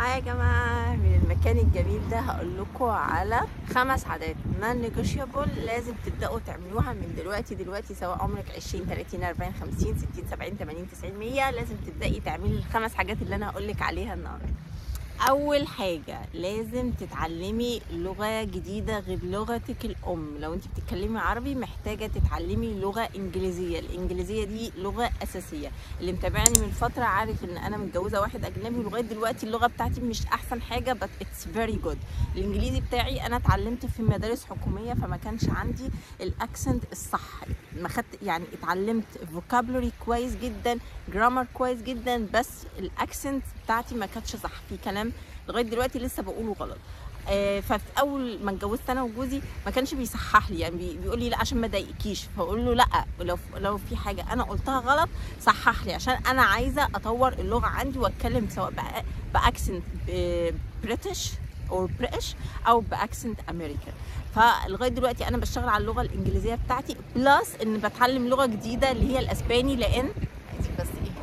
هاي يا جماعة من المكان الجميل ده هقول لكم على خمس عادات نون نيجوشيبل لازم تبدأوا تعملوها من دلوقتي دلوقتي سواء عمرك 20 30 40 50 60 70 80 90 100 لازم تبدأي تعملي الخمس حاجات اللي أنا هقول لك عليها النهاردة اول حاجه لازم تتعلمي لغه جديده غير لغتك الام لو انت بتتكلمي عربي محتاجه تتعلمي لغه انجليزيه الانجليزيه دي لغه اساسيه اللي متابعني من فتره عارف ان انا متجوزه واحد اجنبي ولغايه دلوقتي اللغه بتاعتي مش احسن حاجه بس اتس فيري جود الانجليزي بتاعي انا اتعلمت في مدارس حكوميه فما كانش عندي الاكسنت الصح ما خدت يعني اتعلمت فوكابلري كويس جدا جرامر كويس جدا بس الاكسنت بتاعتي ما كانتش صح في كلام لغايه دلوقتي لسه بقوله غلط آه ففي اول ما اتجوزت انا وجوزي ما كانش بيصحح لي يعني بي- بيقول لي لا عشان ما اضايقكيش فاقول له لا لو لو في حاجه انا قلتها غلط صحح لي عشان انا عايزه اطور اللغه عندي واتكلم سواء بأ- باكسنت بريتش او بريتش او باكسنت امريكان فلغايه دلوقتي انا بشتغل على اللغه الانجليزيه بتاعتي بلس ان بتعلم لغه جديده اللي هي الاسباني لان عايزين بس ايه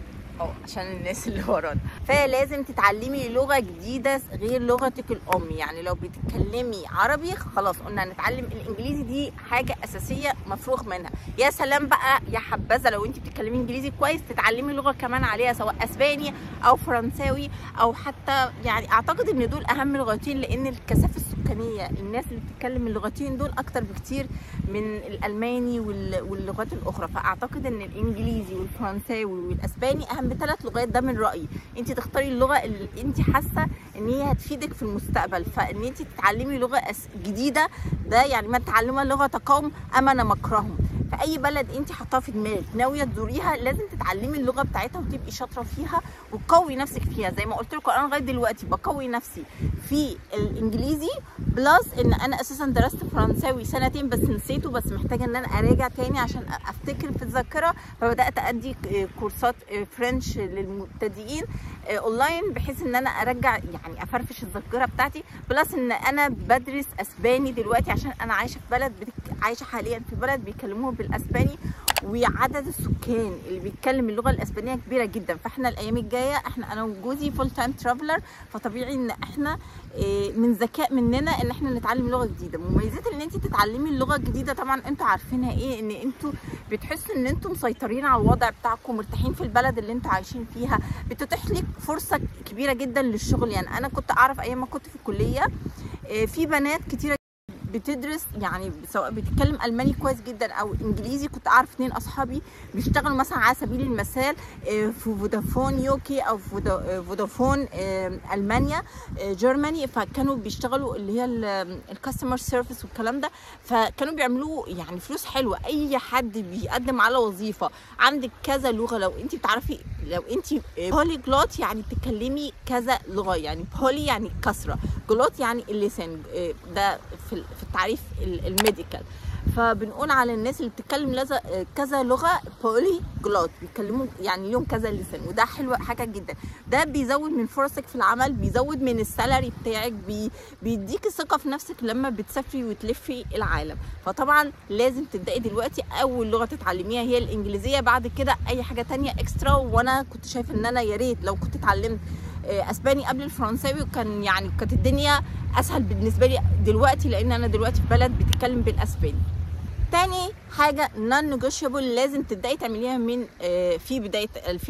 اه عشان الناس اللي ورانا فلازم تتعلمي لغه جديده غير لغتك الام يعني لو بتتكلمي عربي خلاص قلنا هنتعلم الانجليزي دي حاجه اساسيه مفروغ منها يا سلام بقى يا حبذا لو انت بتتكلمي انجليزي كويس تتعلمي لغه كمان عليها سواء اسباني او فرنساوي او حتى يعني اعتقد ان دول اهم لغتين لان الكثافه السكانيه الناس اللي بتتكلم اللغتين دول اكتر بكتير من الالماني وال- واللغات الاخرى فاعتقد ان الانجليزي والفرنساوي والاسباني اهم ثلاث لغات ده من رايي انت تختاري اللغه اللي انت حاسه ان هي هتفيدك في المستقبل فان انت تتعلمي لغه أس- جديده ده يعني ما تعلمها لغه قوم امن مكرهم في اي بلد انت حاطاها في دماغك ناويه تزوريها لازم تتعلمي اللغه بتاعتها وتبقي شاطره فيها وتقوي نفسك فيها زي ما قلت لكم انا لغايه دلوقتي بقوي نفسي في الانجليزي بلس ان انا اساسا درست فرنساوي سنتين بس نسيته بس محتاجه ان انا اراجع تاني عشان افتكر في الذاكره فبدات ادي كورسات فرنش للمبتدئين اونلاين بحيث ان انا ارجع يعني افرفش الذاكره بتاعتي بلس ان انا بدرس اسباني دلوقتي عشان انا عايشه في بلد بتك... عايشه حاليا في بلد بيكلموها بالاسباني وعدد السكان اللي بيتكلم اللغه الاسبانيه كبيره جدا فاحنا الايام الجايه احنا انا وجوزي فول تايم ترافلر فطبيعي ان احنا إيه، من ذكاء مننا ان احنا نتعلم لغه جديده مميزات ان انت تتعلمي اللغه الجديده طبعا انتوا عارفينها ايه ان انتوا بتحسوا ان انتوا مسيطرين على الوضع بتاعكم مرتاحين في البلد اللي انتوا عايشين فيها بتتيح لك فرصه كبيره جدا للشغل يعني انا كنت اعرف ايام ما كنت في الكليه إيه، في بنات كتيره بتدرس يعني سواء بتتكلم الماني كويس جدا او انجليزي كنت اعرف اتنين اصحابي بيشتغلوا مثلا على سبيل المثال آه، في فودافون يوكي او فودا- آه، فودافون آه، المانيا آه، جيرماني فكانوا بيشتغلوا اللي هي الكاستمر سيرفيس والكلام ده فكانوا بيعملوا يعني فلوس حلوه اي حد بيقدم على وظيفه عندك كذا لغه لو انت بتعرفي لو انت بولي جلوت يعني بتتكلمي كذا لغه يعني بولي يعني كسره جلوت يعني اللسان آه، ده في ال- في التعريف ال- الميديكال فبنقول على الناس اللي بتتكلم لذا- آه، كذا لغه بولي جلوت بيتكلموا يعني ليهم كذا لسان وده حلو حاجه جدا ده بيزود من فرصك في العمل بيزود من السالري بتاعك بي بيديكي ثقه في نفسك لما بتسافري وتلفي العالم فطبعا لازم تبداي دلوقتي اول لغه تتعلميها هي الانجليزيه بعد كده اي حاجه تانية اكسترا وانا كنت شايفه ان انا يا ريت لو كنت اتعلمت آه، اسباني قبل الفرنساوي كان يعني كانت الدنيا اسهل بالنسبه لي دلوقتي لان انا دلوقتي في بلد بتتكلم بالاسباني تاني حاجة نون نيجوشيبل لازم تبدأي تعمليها من آه، في بداية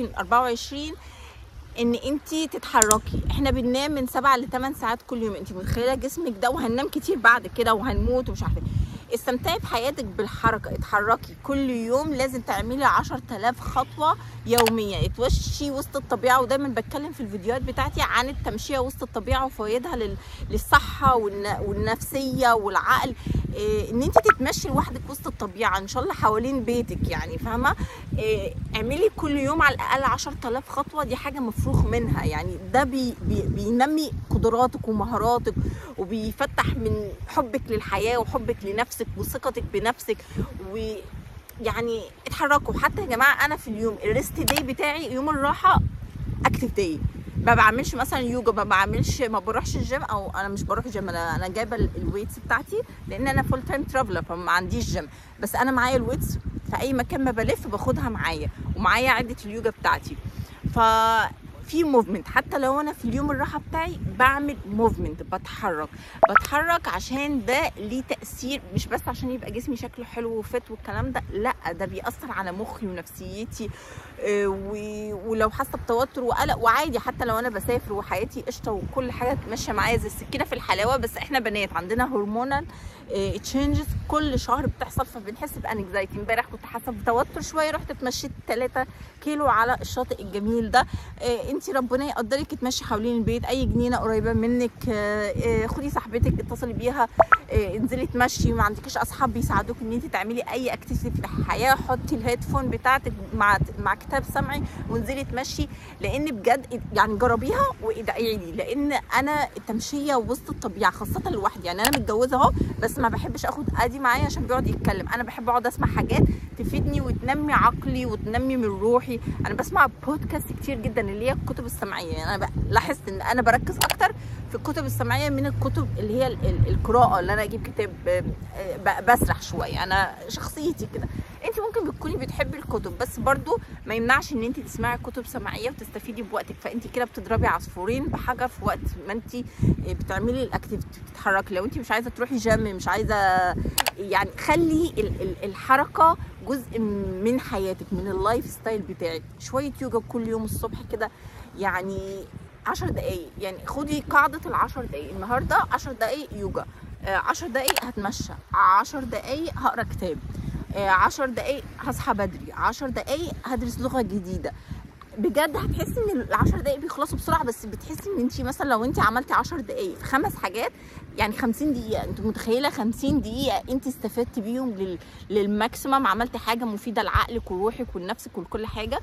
2024 ان انت تتحركي احنا بننام من 7 ل 8 ساعات كل يوم انت متخيله جسمك ده وهننام كتير بعد كده وهنموت ومش عارفه إيه. استمتعي بحياتك بالحركه اتحركي كل يوم لازم تعملي 10000 خطوه يوميا اتمشي وسط الطبيعه ودايما بتكلم في الفيديوهات بتاعتي عن التمشيه وسط الطبيعه وفوائدها لل- للصحه والن- والنفسيه والعقل إيه ان انت تتمشي لوحدك وسط الطبيعه ان شاء الله حوالين بيتك يعني فاهمه إيه اعملي كل يوم على الاقل 10000 خطوه دي حاجه مفروغ منها يعني ده بي بي بينمي قدراتك ومهاراتك وبيفتح من حبك للحياه وحبك لنفسك وثقتك بنفسك و يعني اتحركوا حتى يا جماعه انا في اليوم الريست داي بتاعي يوم الراحه اكتف داي ما بعملش مثلا يوجا ما بعملش ما بروحش الجيم او انا مش بروح الجيم انا انا جايبه ال- الويتس بتاعتي لان انا فول تايم ترافلر فما عنديش جيم بس انا معايا الويتس في اي مكان ما بلف باخدها معايا ومعايا عده اليوجا بتاعتي ف في موفمنت حتى لو انا في اليوم الراحه بتاعي بعمل موفمنت بتحرك بتحرك عشان ده ليه تاثير مش بس عشان يبقى جسمي شكله حلو وفت والكلام ده لا ده بيأثر على مخي ونفسيتي آه، و- ولو حاسه بتوتر وقلق وعادي حتى لو انا بسافر وحياتي قشطه وكل حاجه ماشيه معايا زي السكينه في الحلاوه بس احنا بنات عندنا هرمونال تشينجز كل شهر بتحصل فبنحس بانكزايتي امبارح كنت حاسه بتوتر شويه رحت اتمشيت 3 كيلو على الشاطئ الجميل ده انت ربنا يقدرك تمشي حوالين البيت اي جنينه قريبه منك آه، آه، خدي صاحبتك اتصلي بيها آه، انزلي تمشي ما عندكش اصحاب بيساعدوك ان انت تعملي اي اكتيفيتي في الحياه حطي الهيدفون بتاعتك مع مع كتاب سمعي وانزلي تمشي لان بجد يعني جربيها وادعي لي لان انا التمشيه وسط الطبيعه خاصه لوحدي يعني انا متجوزه اهو بس ما بحبش اخد ادي معايا عشان بيقعد يتكلم انا بحب اقعد اسمع حاجات تفيدني وتنمي عقلي وتنمي من روحي انا بسمع بودكاست كتير جدا اللي هي الكتب السمعيه يعني انا ب- لاحظت ان انا بركز اكتر في الكتب السمعيه من الكتب اللي هي ال- ال- القراءه اللي انا اجيب كتاب آه، ب- بسرح شويه انا شخصيتي كده انت ممكن بتكوني بتحبي الكتب بس برضو ما يمنعش ان انت تسمعي كتب سمعيه وتستفيدي بوقتك فانت كده بتضربي عصفورين بحجر في وقت ما انت بتعملي الاكتيفيتي بتتحركي لو انت مش عايزه تروحي جيم مش عايزه يعني خلي ال- ال- الحركه جزء من حياتك من اللايف ستايل بتاعك شويه يوجا كل يوم الصبح كده يعني عشر دقايق يعني خدي قاعدة العشر دقايق النهاردة عشر دقايق يوجا آه، عشر دقايق هتمشى عشر دقايق هقرا كتاب آه، عشر دقايق هصحى بدري عشر دقايق هدرس لغة جديدة بجد هتحسي ان العشر دقايق بيخلصوا بسرعه بس بتحسي ان انت مثلا لو انت عملتي عشر دقايق في خمس حاجات يعني 50 دقيقه انت متخيله 50 دقيقه انت استفدتي بيهم لل... للماكسيمم عملتي حاجه مفيده لعقلك وروحك ولنفسك ولكل حاجه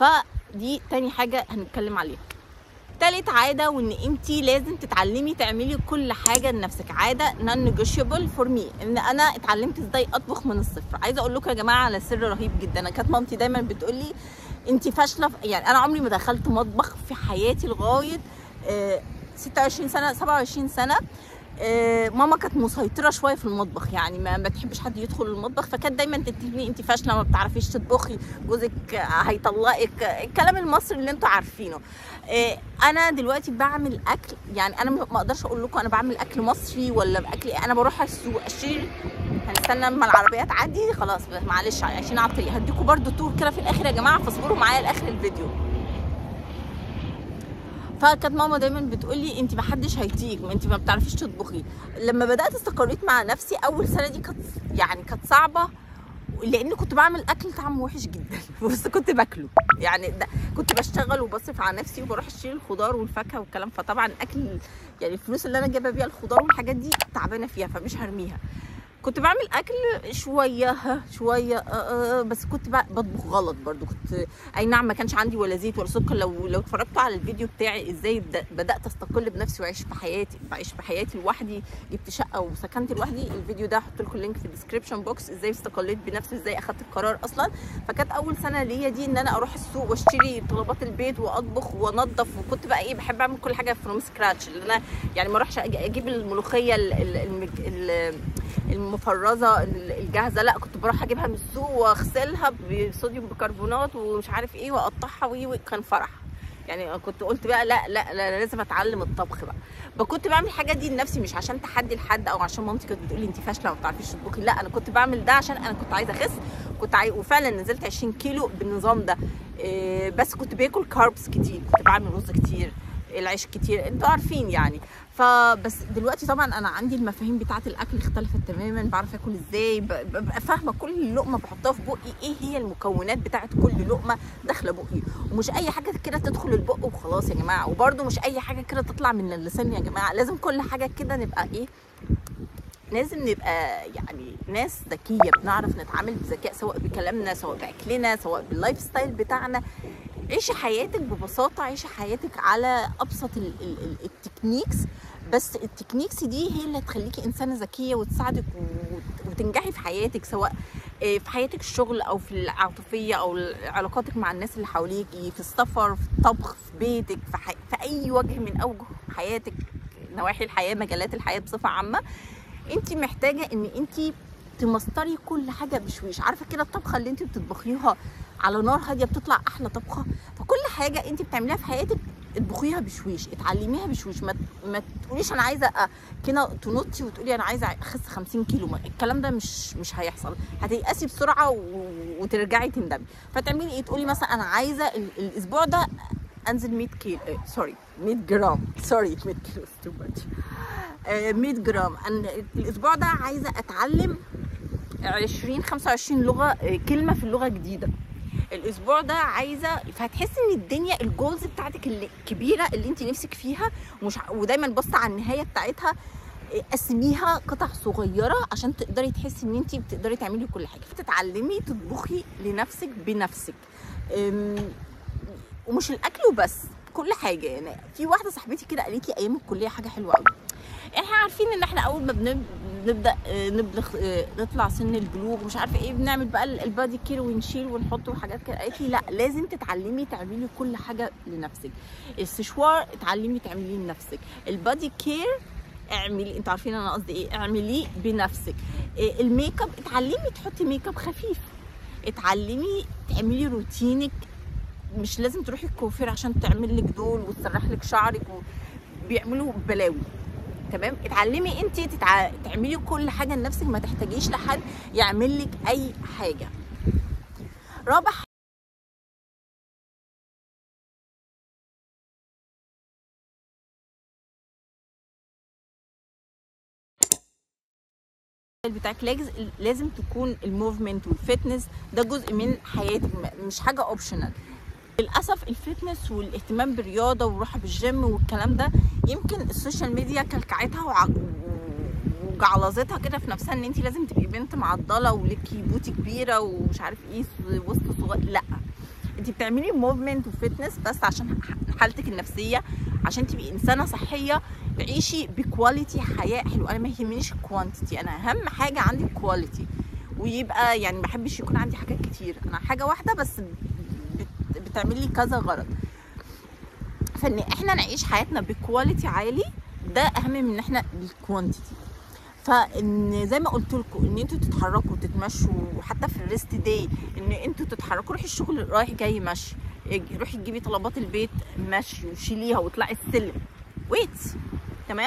فدي تاني حاجه هنتكلم عليها تالت عادة وان انت لازم تتعلمي تعملي كل حاجة لنفسك عادة non negotiable for me ان انا اتعلمت ازاي اطبخ من الصفر عايزة اقول لكم يا جماعة على سر رهيب جدا انا كانت مامتي دايما بتقولي انت فاشلة في- يعني انا عمري ما دخلت مطبخ في حياتي لغاية آه، 26 سنة 27 سنة آه، ماما كانت مسيطره شويه في المطبخ يعني ما ما بتحبش حد يدخل المطبخ فكانت دايما تتهمني انت فاشله ما بتعرفيش تطبخي جوزك آه، هيطلقك آه، الكلام المصري اللي انتوا عارفينه آه، انا دلوقتي بعمل اكل يعني انا ما اقدرش اقول لكم انا بعمل اكل مصري ولا اكل إيه. انا بروح السوق اشتري هنستنى لما العربيه تعدي خلاص معلش عايشين على الطريق هديكم برده تور كده في الاخر يا جماعه فاصبروا معايا لاخر الفيديو فكانت ماما دايما بتقول لي انت ما حدش هيطيق ما انت ما بتعرفيش تطبخي لما بدات استقريت مع نفسي اول سنه دي كانت يعني كانت صعبه لان كنت بعمل اكل طعمه وحش جدا بس كنت باكله يعني ده كنت بشتغل وبصرف على نفسي وبروح اشتري الخضار والفاكهه والكلام فطبعا الاكل يعني الفلوس اللي انا جايبه بيها الخضار والحاجات دي تعبانه فيها فمش هرميها كنت بعمل اكل شويه ها شويه آه آه بس كنت بق- بطبخ غلط برضو كنت اي نعم ما كانش عندي ولا زيت ولا سكر لو لو اتفرجتوا على الفيديو بتاعي ازاي بد- بدات استقل بنفسي واعيش في حياتي بعيش في حياتي لوحدي جبت شقه وسكنت لوحدي الفيديو ده هحط لكم اللينك في الديسكربشن بوكس ازاي استقليت بنفسي ازاي اخدت القرار اصلا فكانت اول سنه ليا دي ان انا اروح السوق واشتري طلبات البيت واطبخ وانضف وكنت بقى ايه بحب اعمل كل حاجه فروم سكراتش اللي انا يعني ما اروحش أجي- اجيب الملوخيه ال- ال- المج- ال- المفرزه الجاهزه لا كنت بروح اجيبها من السوق واغسلها بصوديوم بيكربونات ومش عارف ايه واقطعها وي وي- كان فرح يعني كنت قلت بقى لا لا لا لازم اتعلم الطبخ بقى فكنت بعمل الحاجه دي لنفسي مش عشان تحدي لحد او عشان مامتي كانت بتقول لي انت فاشله وما بتعرفيش تطبخي لا انا كنت بعمل ده عشان انا كنت عايزه اخس كنت عاي... وفعلا نزلت 20 كيلو بالنظام ده إيه بس كنت باكل كاربس كتير كنت بعمل رز كتير العيش كتير انتوا عارفين يعني فبس دلوقتي طبعا انا عندي المفاهيم بتاعه الاكل اختلفت تماما بعرف اكل ازاي ب- ببقى فاهمه كل لقمه بحطها في بقي ايه هي المكونات بتاعه كل لقمه داخله بقي ومش اي حاجه كده تدخل البق وخلاص يا جماعه وبرده مش اي حاجه كده تطلع من اللسان يا جماعه لازم كل حاجه كده نبقى ايه لازم نبقى يعني ناس ذكيه بنعرف نتعامل بذكاء سواء بكلامنا سواء باكلنا سواء باللايف ستايل بتاعنا عيشي حياتك ببساطه عيشي حياتك على ابسط ال- ال- ال- التكنيكس بس التكنيكس دي هي اللي هتخليكي انسانه ذكيه وتساعدك وت- وتنجحي في حياتك سواء آه، في حياتك الشغل او في العاطفيه او علاقاتك مع الناس اللي حواليكي في السفر في الطبخ في بيتك في, حي... في اي وجه من اوجه حياتك نواحي الحياه مجالات الحياه بصفه عامه انت محتاجه ان انت تمسطري كل حاجه بشويش عارفه كده الطبخه اللي انت بتطبخيها على نار هاديه بتطلع احلى طبخه فكل حاجه انت بتعمليها في حياتك اطبخيها بشويش اتعلميها بشويش ما, ما تقوليش انا عايزه أ- كده تنطي وتقولي انا عايزه اخس 50 كيلو ما- الكلام ده مش مش هيحصل هتيأسي بسرعه و... وترجعي تندمي فتعملي ايه تقولي مثلا انا عايزه ال... الاسبوع ده انزل 100 كيلو سوري 100 جرام سوري 100 كيلو تو ماتش 100 جرام انا الاسبوع ده عايزه اتعلم 20 25 لغه آه، كلمه في اللغه جديده الاسبوع ده عايزه فهتحسي ان الدنيا الجولز بتاعتك اللي كبيره اللي انت نفسك فيها مش ع- ودايما بص على النهايه بتاعتها إيه، قسميها قطع صغيره عشان تقدري تحسي ان انت بتقدري تعملي كل حاجه فتتعلمي تطبخي لنفسك بنفسك أم، ومش الاكل وبس كل حاجه يعني في واحده صاحبتي كده قالت لي ايام الكليه حاجه حلوه قوي احنا عارفين ان احنا اول ما بنب- بنبدا آه، نبلغ آه، نطلع سن البلوغ مش عارفه ايه بنعمل بقى ال- البادي كير ونشيل ونحط وحاجات كده قالت لي لا لازم تتعلمي تعملي كل حاجه لنفسك السشوار اتعلمي تعمليه لنفسك البادي كير اعملي انتوا عارفين انا قصدي ايه اعمليه بنفسك إيه، الميك اب اتعلمي تحطي ميك اب خفيف اتعلمي تعملي روتينك مش لازم تروحي الكوافير عشان تعمل لك دول وتسرح لك شعرك وبيعملوا بلاوي تمام اتعلمي انت تتع... تعملي كل حاجه لنفسك ما تحتاجيش لحد يعمل لك اي حاجه رابع بتاعك لاز- لازم تكون الموفمنت والفتنس ده جزء من حياتك م- مش حاجه اوبشنال للاسف الفتنس والاهتمام بالرياضه والراحه بالجيم والكلام ده يمكن السوشيال ميديا كلكعتها وع- وجعلظتها كده في نفسها ان انت لازم تبقي بنت معضله وليكي بوتي كبيره ومش عارف ايه س- وسط صغير لا انت بتعملي موفمنت وفتنس بس عشان ح- حالتك النفسيه عشان تبقي انسانه صحيه تعيشي بكواليتي حياه حلوه انا ما يهمنيش الكوانتيتي انا اهم حاجه عندي الكواليتي ويبقى يعني ما بحبش يكون عندي حاجات كتير انا حاجه واحده بس بت- بتعمل لي كذا غرض فان احنا نعيش حياتنا بكواليتي عالي ده اهم من ان احنا الكوانتيتي فان زي ما قلت لكم ان انتوا تتحركوا وتتمشوا وحتى في الريست داي ان انتوا تتحركوا روحي الشغل رايح جاي مشي اجي- روحي تجيبي طلبات البيت مشي وشيليها واطلعي السلم ويت تمام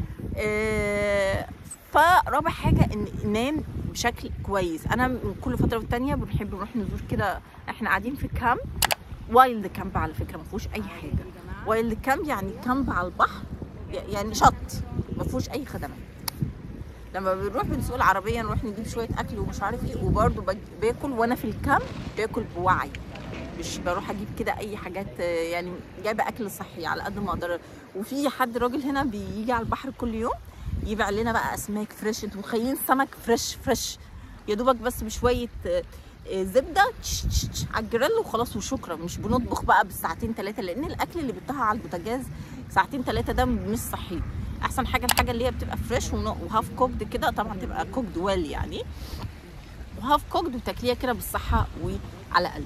آه فرابع حاجه ان نام بشكل كويس انا من كل فتره والتانيه بنحب نروح نزور كده احنا قاعدين في كامب وايلد كامب على فكره ما فيهوش اي حاجه وايلد كامب يعني كامب على البحر يعني شط ما فيهوش اي خدمات لما بنروح بنسوق العربيه نروح نجيب شويه اكل ومش عارف ايه وبرده باكل وانا في الكامب باكل بوعي مش بروح اجيب كده اي حاجات آه، يعني جايبه اكل صحي على قد ما اقدر وفي حد راجل هنا بيجي على البحر كل يوم يبيع لنا بقى اسماك فريش انتوا متخيلين سمك فريش فريش يا دوبك بس بشويه آه، آه، زبده تش تش تش على الجريل وخلاص وشكرا مش بنطبخ بقى بالساعتين ثلاثه لان الاكل اللي بيطهى على البوتاجاز ساعتين ثلاثه ده مش صحي احسن حاجه الحاجه اللي هي بتبقى فريش وهاف كوكد كده طبعا تبقى كوكد ويل يعني وهاف كوكد وتاكليها كده بالصحه وعلى قلبك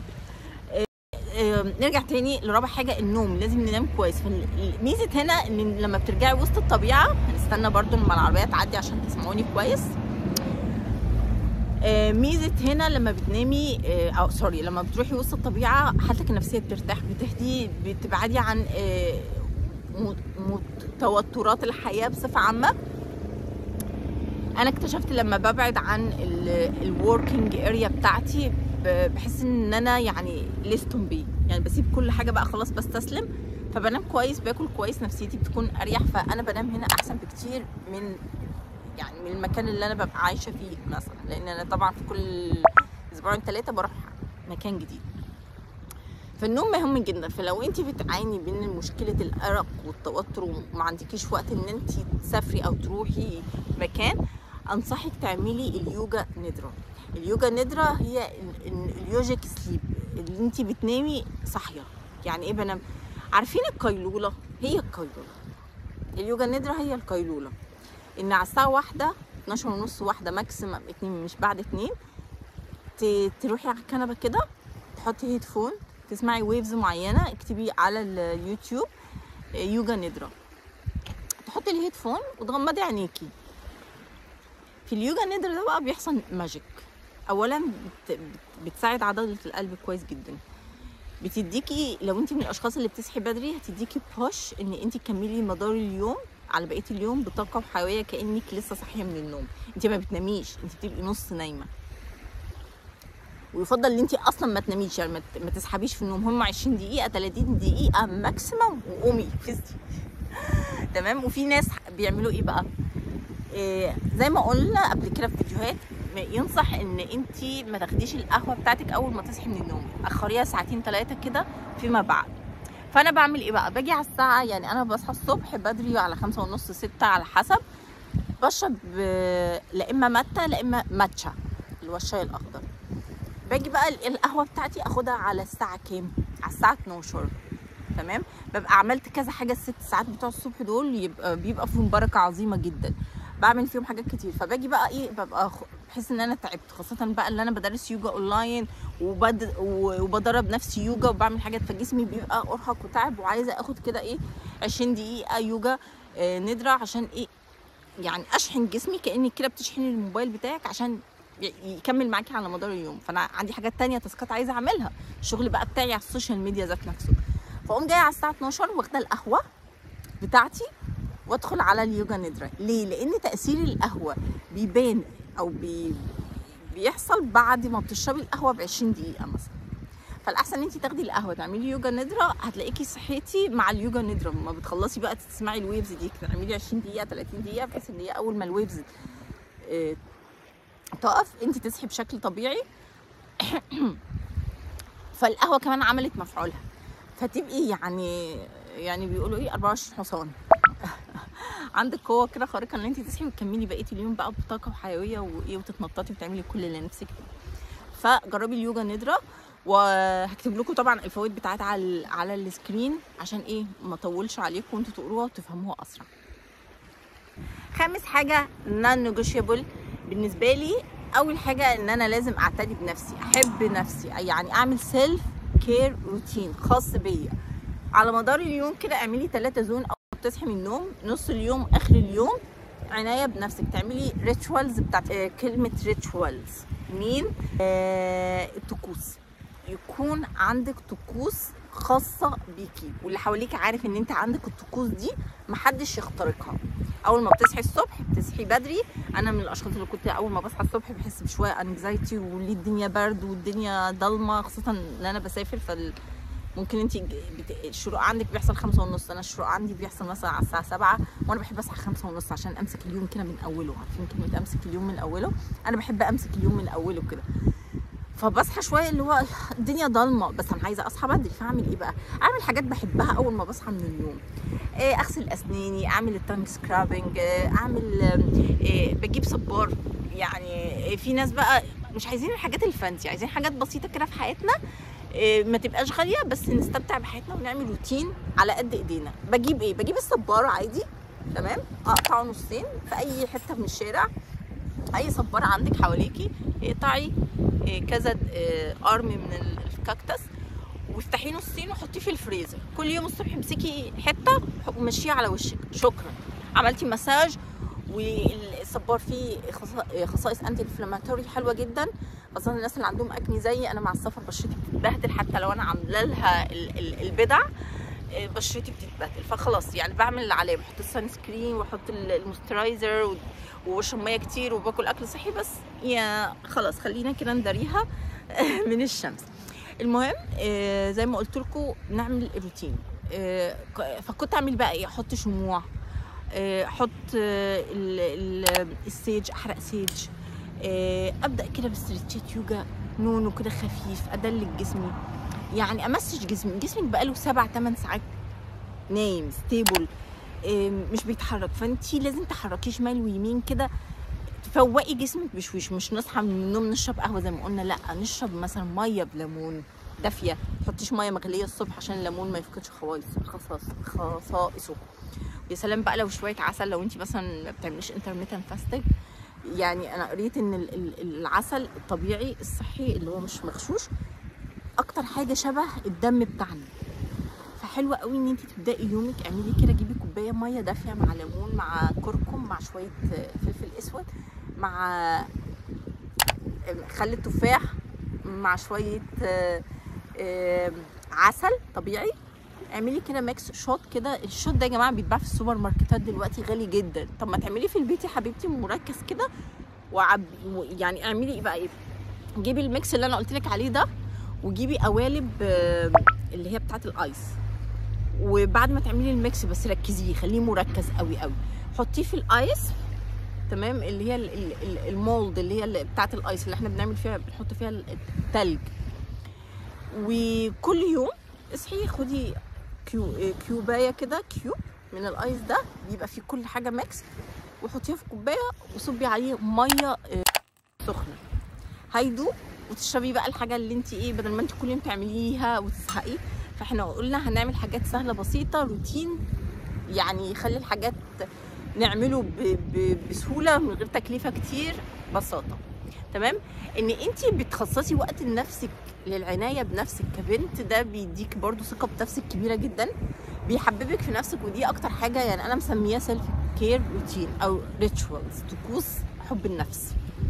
آه، نرجع تاني لرابع حاجه النوم لازم ننام كويس فالميزه هنا ان لما بترجعي وسط الطبيعه هنستنى برضو لما العربيه تعدي عشان تسمعوني كويس آه، ميزه هنا لما بتنامي آه، او سوري لما بتروحي وسط الطبيعه حالتك النفسيه بترتاح بتهدي بتبعدي عن آه، م- م- توترات الحياه بصفه عامه انا اكتشفت لما ببعد عن الوركينج اريا بتاعتي ب- بحس ان انا يعني لستم بي يعني بسيب كل حاجه بقى خلاص بستسلم فبنام كويس باكل كويس نفسيتي بتكون اريح فانا بنام هنا احسن بكتير من يعني من المكان اللي انا ببقى عايشه فيه مثلا لان انا طبعا في كل اسبوعين ثلاثه بروح مكان جديد فالنوم مهم جدا فلو انت بتعاني من مشكله الارق والتوتر وما عندكيش وقت ان انت تسافري او تروحي مكان انصحك تعملي اليوجا ندرا اليوجا ندرا هي ال- ال- اليوجيك سليب اللي انت بتنامي صاحيه يعني ايه بنام عارفين القيلوله هي القيلوله اليوجا ندرا هي القيلوله ان على الساعه واحدة 12 ونص واحدة ماكسيمم اتنين مش بعد اتنين ت- تروحي على الكنبة كده تحطي هيدفون تسمعي ويفز معينة اكتبي على اليوتيوب آه، يوجا ندرا تحطي الهيدفون وتغمضي عينيكي في اليوجا ندرا ده بقى بيحصل ماجيك اولا بت... بت- بتساعد عضلة القلب كويس جدا بتديكي لو انت من الاشخاص اللي بتصحي بدري هتديكي بوش ان انت تكملي مدار اليوم على بقيه اليوم بطاقه وحيويه كانك لسه صاحيه من النوم انت ما بتناميش انت بتبقي نص نايمه ويفضل ان انت اصلا ما تناميش يعني ما ت- ما تسحبيش في النوم هم 20 دقيقه 30 دقيقه ماكسيمم وقومي فزتي تمام وفي ناس بيعملوا ايه بقى إيه زي ما قلنا قبل كده في فيديوهات ما ينصح ان انت ما تاخديش القهوه بتاعتك اول ما تصحي من النوم اخريها ساعتين ثلاثه كده فيما بعد فانا بعمل ايه بقى باجي على الساعه يعني انا بصحى الصبح بدري على خمسة ونص ستة على حسب بشرب آه، لا اما ماتة لا اما ماتشا اللي هو الشاي الاخضر باجي بقى ال- القهوه بتاعتي اخدها على الساعه كام على الساعه 12 تمام ببقى عملت كذا حاجه الست ساعات بتوع الصبح دول يبقى بيبقى فيهم بركه عظيمه جدا بعمل فيهم حاجات كتير فباجي بقى ايه ببقى خ- بحس ان انا تعبت خاصه بقى اللي انا بدرس يوجا اونلاين وبد... و- وبدرب نفسي يوجا وبعمل حاجات فجسمي بيبقى ارهق وتعب وعايزه اخد كده ايه 20 دقيقه يوجا آه، ندره عشان ايه يعني اشحن جسمي كانك كده بتشحني الموبايل بتاعك عشان ي- يكمل معاكي على مدار اليوم فانا عندي حاجات تانية تاسكات عايزه اعملها الشغل بقى بتاعي على السوشيال ميديا ذات نفسه فاقوم جايه على الساعه 12 واخده القهوه بتاعتي وادخل على اليوجا ندرة ليه لان تاثير القهوه بيبان او بي بيحصل بعد ما بتشربي القهوه ب 20 دقيقه مثلا فالاحسن ان انت تاخدي القهوه تعملي يوجا ندره هتلاقيكي صحيتي مع اليوجا ندره ما بتخلصي بقى تسمعي الويفز دي تعملي 20 دقيقه 30 دقيقه بحيث ان هي اول ما الويفز آه، تقف انت تصحي بشكل طبيعي فالقهوه كمان عملت مفعولها فتبقي يعني يعني بيقولوا ايه 24 حصان عندك قوه كده خارقه ان انت تصحي وتكملي بقيه اليوم بقى بطاقه وحيويه وايه وتتنططي وتعملي كل اللي نفسك فيه فجربي اليوجا ندره وهكتب لكم طبعا الفوائد بتاعتها على ال- على السكرين عشان ايه ما اطولش عليكم وانتوا تقروها وتفهموها اسرع خامس حاجه نون نيجوشيبل بالنسبه لي اول حاجه ان انا لازم اعتني بنفسي احب نفسي يعني اعمل سيلف كير روتين خاص بيا على مدار اليوم كده اعملي ثلاثة زون او بتصحي من النوم نص اليوم اخر اليوم عناية بنفسك تعملي ريتشوالز بتاعت آه، كلمة ريتشوالز مين آه الطقوس يكون عندك طقوس خاصة بيكي واللي حواليك عارف ان انت عندك الطقوس دي محدش يخترقها اول ما بتصحي الصبح بتصحي بدري انا من الاشخاص اللي كنت اول ما بصحى الصبح بحس بشويه انكزايتي وليه الدنيا برد والدنيا ضلمه خاصه ان انا بسافر فال ممكن انت بت... الشروق عندك بيحصل خمسة ونص انا الشروق عندي بيحصل مثلا على الساعه سبعة وانا بحب اصحى خمسة ونص عشان امسك اليوم كده من اوله عارفين كلمه امسك اليوم من اوله انا بحب امسك اليوم من اوله كده فبصحى شويه اللي هو الدنيا ضلمه بس انا عايزه اصحى بدري فاعمل ايه بقى اعمل حاجات بحبها اول ما بصحى من النوم إيه اغسل اسناني اعمل التانج سكرابنج إيه اعمل إيه بجيب صبار يعني إيه في ناس بقى مش عايزين الحاجات الفانسي عايزين حاجات بسيطه كده في حياتنا إيه ما تبقاش غاليه بس نستمتع بحياتنا ونعمل روتين على قد ايدينا بجيب ايه بجيب الصبار عادي تمام اقطعه نصين في اي حته من الشارع اي صباره عندك حواليكي اقطعي إيه، كذا إيه، ارم من ال- الكاكتس وافتحيه نصين وحطيه في الفريزر كل يوم الصبح امسكي حته ومشيه على وشك شكرا عملتي مساج والصبار فيه خصا- خصائص انتي انفلاماتوري حلوه جدا خاصه الناس اللي عندهم اكني زي انا مع السفر بشرتي بتتبهدل حتى لو انا عامله لها ال- ال- البدع إيه، بشرتي بتتبهدل فخلاص يعني بعمل اللي عليا بحط السان سكرين واحط ال- الموسترايزر و- وبشرب ميه كتير وباكل اكل صحي بس يا خلاص خلينا كده نداريها من الشمس المهم آه، زي ما قلت لكم نعمل روتين آه، ك- فكنت اعمل بقى ايه احط شموع آه، احط آه، ال- ال- السيج احرق سيج آه، ابدا كده باسترتشات يوجا نونو كده خفيف ادلك جسمي يعني امسج جسمي جسمك بقاله سبع ثمان ساعات نايم ستيبل مش بيتحرك فانتي لازم تحركيه شمال ويمين كده تفوقي جسمك بشويش مش نصحى من النوم نشرب قهوه زي ما قلنا لا نشرب مثلا ميه بليمون دافيه تحطيش ميه مغليه الصبح عشان الليمون ما يفقدش خواص خصائص خصائصه يا سلام بقى لو شويه عسل لو انت مثلا ما بتعمليش انترميتنت فاستنج يعني انا قريت ان ال- ال- العسل الطبيعي الصحي اللي هو مش مغشوش اكتر حاجه شبه الدم بتاعنا فحلوه قوي ان انت تبداي يومك اعملي كده جيبي كوبايه ميه دافيه مع ليمون مع كركم مع شويه فلفل اسود مع خل التفاح مع شويه آه، آه، عسل طبيعي اعملي كده ميكس شوت كده الشوت ده يا جماعه بيتباع في السوبر ماركتات دلوقتي غالي جدا طب ما تعمليه في البيت يا حبيبتي مركز كده وعب يعني اعملي ايه بقى ايه جيبي الميكس اللي انا قلت لك عليه ده وجيبي قوالب آه، اللي هي بتاعت الايس وبعد ما تعملي الميكس بس ركزيه خليه مركز قوي قوي حطيه في الايس تمام اللي هي ال- ال- ال- المولد اللي هي اللي بتاعت الايس اللي احنا بنعمل فيها بنحط فيها التلج وكل يوم اصحي خدي كيو كيوبايه كده كيوب من الايس ده بيبقى فيه كل حاجه ميكس وحطيها في كوبايه وصبي عليه ميه آه، سخنه هيدوب وتشربي بقى الحاجه اللي انت ايه بدل ما انت كل يوم تعمليها وتزهقي فاحنا قلنا هنعمل حاجات سهله بسيطه روتين يعني يخلي الحاجات نعمله ب- ب- بسهوله من غير تكلفه كتير بساطه تمام ان انت بتخصصي وقت لنفسك للعنايه بنفسك كبنت ده بيديك برضو ثقه بنفسك كبيره جدا بيحببك في نفسك ودي اكتر حاجه يعني انا مسميها سيلف كير روتين او ريتشوالز طقوس حب النفس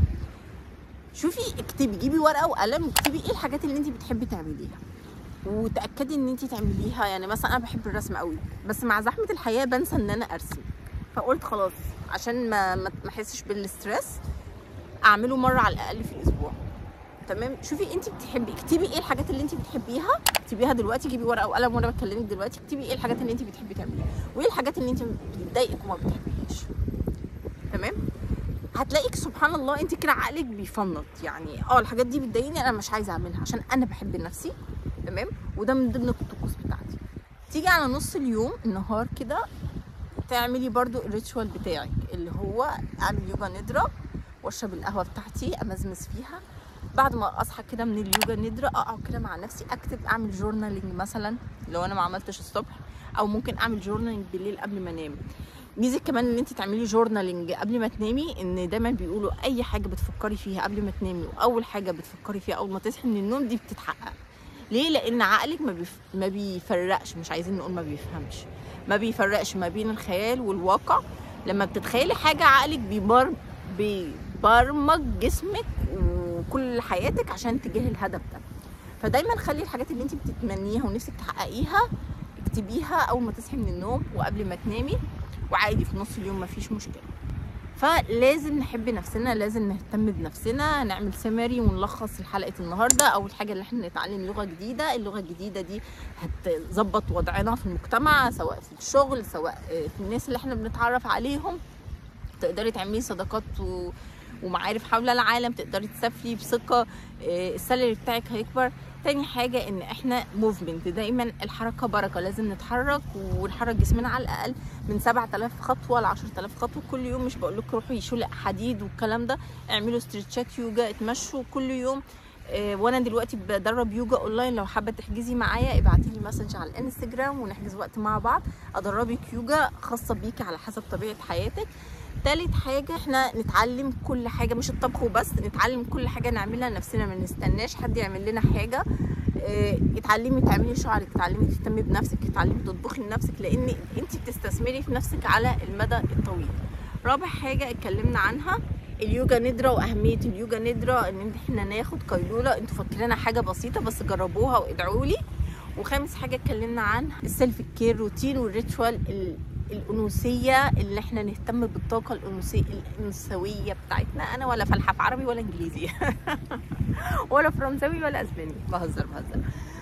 شوفي اكتبي جيبي ورقه وقلم واكتبي ايه الحاجات اللي انت بتحبي تعمليها وتاكدي ان انت تعمليها يعني مثلا انا بحب الرسم قوي بس مع زحمه الحياه بنسى ان انا ارسم فقلت خلاص عشان ما ما ما احسش بالستريس اعمله مره على الاقل في الاسبوع تمام شوفي انت بتحبي اكتبي ايه الحاجات اللي انت بتحبيها اكتبيها دلوقتي جيبي ورقه وقلم وانا بكلمك دلوقتي اكتبي ايه الحاجات اللي انت بتحبي تعمليها وايه الحاجات اللي انت بتضايقك وما بتحبيهاش تمام هتلاقيك سبحان الله انت كده عقلك بيفنط يعني اه الحاجات دي بتضايقني انا مش عايزه اعملها عشان انا بحب نفسي تمام وده من ضمن الطقوس بتاعتي تيجي على نص اليوم النهار كده تعملي برضو الريتشوال بتاعك اللي هو اعمل يوجا ندرة واشرب القهوه بتاعتي امزمز فيها بعد ما اصحى كده من اليوجا ندرة اقعد كده مع نفسي اكتب اعمل جورنالينج مثلا لو انا ما عملتش الصبح او ممكن اعمل جورنالينج بالليل قبل ما انام ميزه كمان ان انت تعملي جورنالينج قبل ما تنامي ان دايما بيقولوا اي حاجه بتفكري فيها قبل ما تنامي واول حاجه بتفكري فيها اول ما تصحي من النوم دي بتتحقق ليه لان عقلك ما, بيف... ما بيفرقش مش عايزين نقول ما بيفهمش ما بيفرقش ما بين الخيال والواقع لما بتتخيلي حاجه عقلك بيبر... بيبرمج جسمك وكل حياتك عشان تجاه الهدف ده فدايما خلي الحاجات اللي انت بتتمنيها ونفسك تحققيها اكتبيها اول ما تصحي من النوم وقبل ما تنامي وعادي في نص اليوم مفيش مشكله فلازم نحب نفسنا لازم نهتم بنفسنا نعمل سمري ونلخص حلقه النهارده اول حاجه اللي احنا نتعلم لغه جديده اللغه الجديده دي هتظبط وضعنا في المجتمع سواء في الشغل سواء في الناس اللي احنا بنتعرف عليهم تقدري تعملي صداقات و... ومعارف حول العالم تقدري تسافري بثقه السالري بتاعك هيكبر تاني حاجة ان احنا موفمنت دايما الحركة بركة لازم نتحرك ونحرك جسمنا على الاقل من 7000 خطوة ل 10000 خطوة كل يوم مش بقول لكم روحوا يشيلوا حديد والكلام ده اعملوا ستريتشات يوجا اتمشوا كل يوم اه وانا دلوقتي بدرب يوجا اونلاين لو حابه تحجزي معايا ابعتي لي مسج على الانستجرام ونحجز وقت مع بعض ادربك يوجا خاصه بيكي على حسب طبيعه حياتك تالت حاجة احنا نتعلم كل حاجة مش الطبخ وبس نتعلم كل حاجة نعملها لنفسنا ما نستناش حد يعمل لنا حاجة اه اتعلمي تعملي شعرك اتعلمي تهتمي بنفسك اتعلمي تطبخي لنفسك لان انت بتستثمري في نفسك على المدى الطويل رابع حاجة اتكلمنا عنها اليوجا ندرة واهمية اليوجا ندرة ان احنا ناخد قيلولة انتوا فاكرينها حاجة بسيطة بس جربوها وادعوا لي وخامس حاجة اتكلمنا عنها السيلف كير روتين والريتشوال الانوثيه اللي احنا نهتم بالطاقه الانوثيه الانثويه بتاعتنا انا ولا فالحه في عربي ولا انجليزي ولا فرنساوي ولا اسباني بهزر بهزر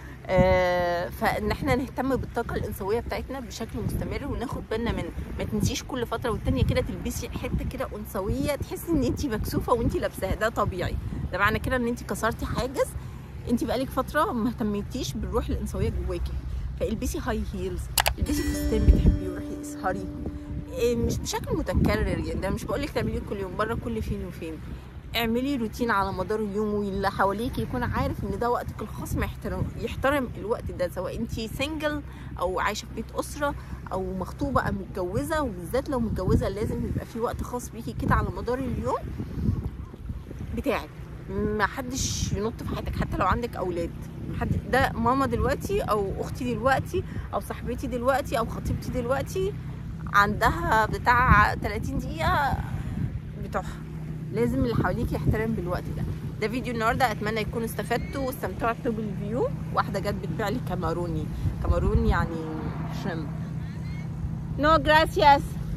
آه فان احنا نهتم بالطاقه الانثويه بتاعتنا بشكل مستمر وناخد بالنا من ما تنسيش كل فتره والتانيه كده تلبسي حته كده انثويه تحسي ان انت مكسوفه وانت لابساها ده طبيعي ده معنى كده ان انت كسرتي حاجز انت بقالك فتره ما اهتميتيش بالروح الانثويه جواكي فالبسي هاي هيلز البسي فستان بتحبيه وروحي اسهري مش بشكل متكرر يعني ده مش بقولك تعمليه كل يوم بره كل فين وفين اعملي روتين على مدار اليوم واللي حواليك يكون عارف ان ده وقتك الخاص ما يحترم يحترم الوقت ده سواء انت سنجل او عايشه في بيت اسره او مخطوبه او متجوزه وبالذات لو متجوزه لازم يبقى في وقت خاص بيكي كده على مدار اليوم بتاعك ما حدش ينط في حياتك حتى لو عندك اولاد حد ده ماما دلوقتي او اختي دلوقتي او صاحبتي دلوقتي او خطيبتي دلوقتي عندها بتاع 30 دقيقه بتوعها لازم اللي حواليك يحترم بالوقت ده ده فيديو النهارده اتمنى يكونوا استفدتوا واستمتعتوا بالفيو واحده جت بتبيع لي كاماروني كاماروني يعني شريمب نو جراسياس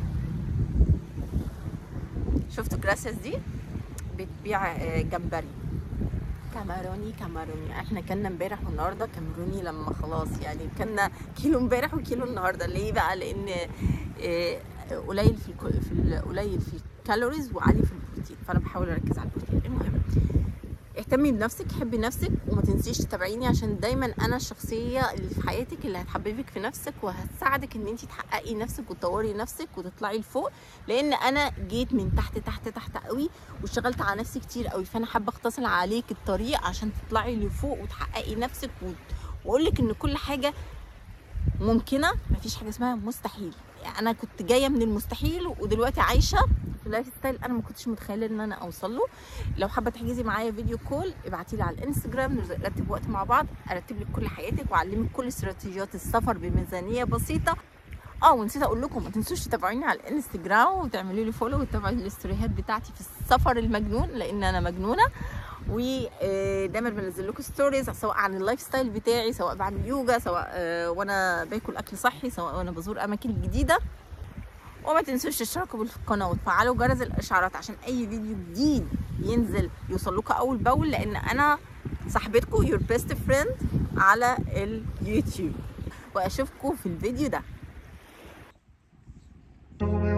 شفتوا جراسياس دي بتبيع آه، جمبري كاماروني كاماروني احنا كنا امبارح والنهارده كاماروني لما خلاص يعني كنا كيلو امبارح وكيلو النهارده ليه بقى لان آه، قليل في الكو- في ال- قليل في الكالوريز وعالي في البروتين فانا بحاول اركز على البروتين المهم اهتمي بنفسك حبي نفسك وما تنسيش تتابعيني عشان دايما انا الشخصيه اللي في حياتك اللي هتحببك في نفسك وهتساعدك ان انت تحققي نفسك وتطوري نفسك وتطلعي لفوق لان انا جيت من تحت تحت تحت قوي واشتغلت على نفسي كتير قوي فانا حابه اختصر عليك الطريق عشان تطلعي لفوق وتحققي نفسك واقول لك ان كل حاجه ممكنه مفيش حاجه اسمها مستحيل يعني انا كنت جايه من المستحيل ودلوقتي عايشه في لايف ستايل انا ما كنتش متخيله ان انا اوصل له لو حابه تحجزي معايا فيديو كول ابعتي لي على الانستجرام نرتب وقت مع بعض ارتب لك كل حياتك واعلمك كل استراتيجيات السفر بميزانيه بسيطه اه ونسيت اقول لكم ما تنسوش تتابعوني على الانستجرام وتعملوا لي فولو وتتابعوا الاستوريات بتاعتي في السفر المجنون لان انا مجنونه ودايما بنزل لكم ستوريز سواء عن اللايف ستايل بتاعي سواء بعمل يوجا سواء آه، وانا باكل اكل صحي سواء وانا بزور اماكن جديده وما تنسوش تشتركوا بالقناه وتفعلوا جرس الاشعارات عشان اي فيديو جديد ينزل يوصل لكم اول باول لان انا صاحبتكم يور بيست فريند على اليوتيوب واشوفكم في الفيديو ده